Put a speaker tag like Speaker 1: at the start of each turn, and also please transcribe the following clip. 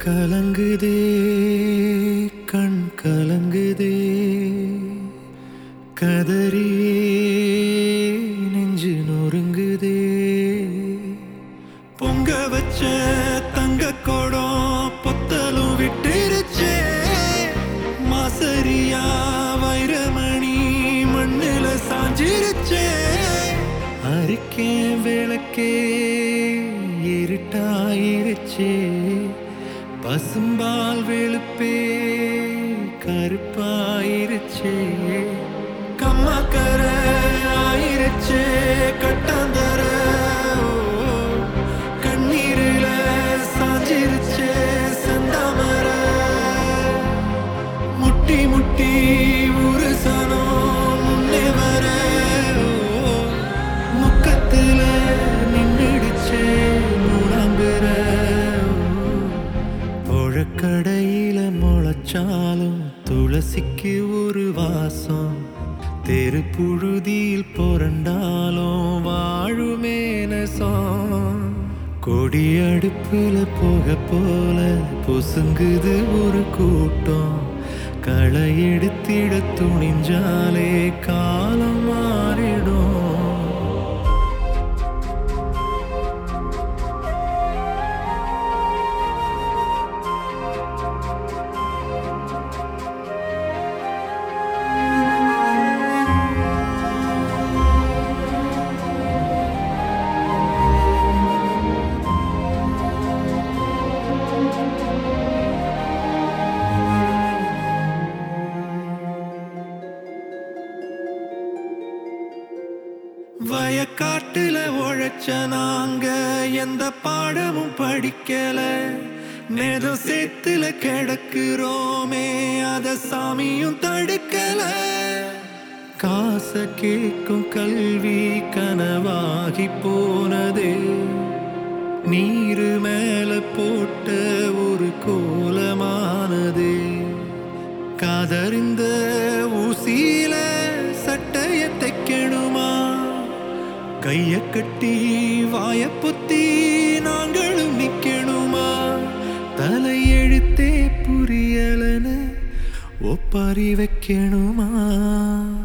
Speaker 1: கலங்குதே கண் கலங்குதே கதறியே நெஞ்சு நொறுங்குதே பொங்க வச்ச தங்க கோடம் பொத்தலும் விட்டுருச்சே மாசரியா வைரமணி மண்ணுல சாஞ்சிருச்சே அரிக்கேன் விளக்கே இருட்டாயிருச்சே பசும்பால் வெளுப்பே கருப்பாயிருச்சே கம்மாக்கர ஆயிருச்சே கட்டாந்தர கண்ணீரில சாஞ்சிருச்சே செந்தாமர முட்டி முட்டி ஒரு சனம் முன்னே வர முக்கத்துல நின்றுடுச்சே முழங்குற புழக்கடையில முளைச்சாலும் துளசிக்கு ஒரு வாசம் தெரு புழுதியில் புரண்டாலும் வாழுமே நெசம் கொடி அடுப்புல போக போல பொசுங்குது ஒரு கூட்டம் களை எடுத்திட துணிஞ்சாலே காலம் மாறிடும் வயக்காட்டுல உழைச்ச நாங்க எந்த பாடமும் படிக்கல நேதம் சேத்துல கிடக்குறோமே அத சாமியும் தடுக்கல காச கேட்கும் கல்வி கனவாகி போனதே நீரு மேல போட்ட ஒரு கோலமானதே காதறிந்த ஊசியில சட்டைய தைக்கணுமா கைய கட்டி வாய பொத்தி நாங்களும் நிக்கணுமா தலையெழுத்தே புரியலன்னு ஒப்பாரி வைக்கணுமா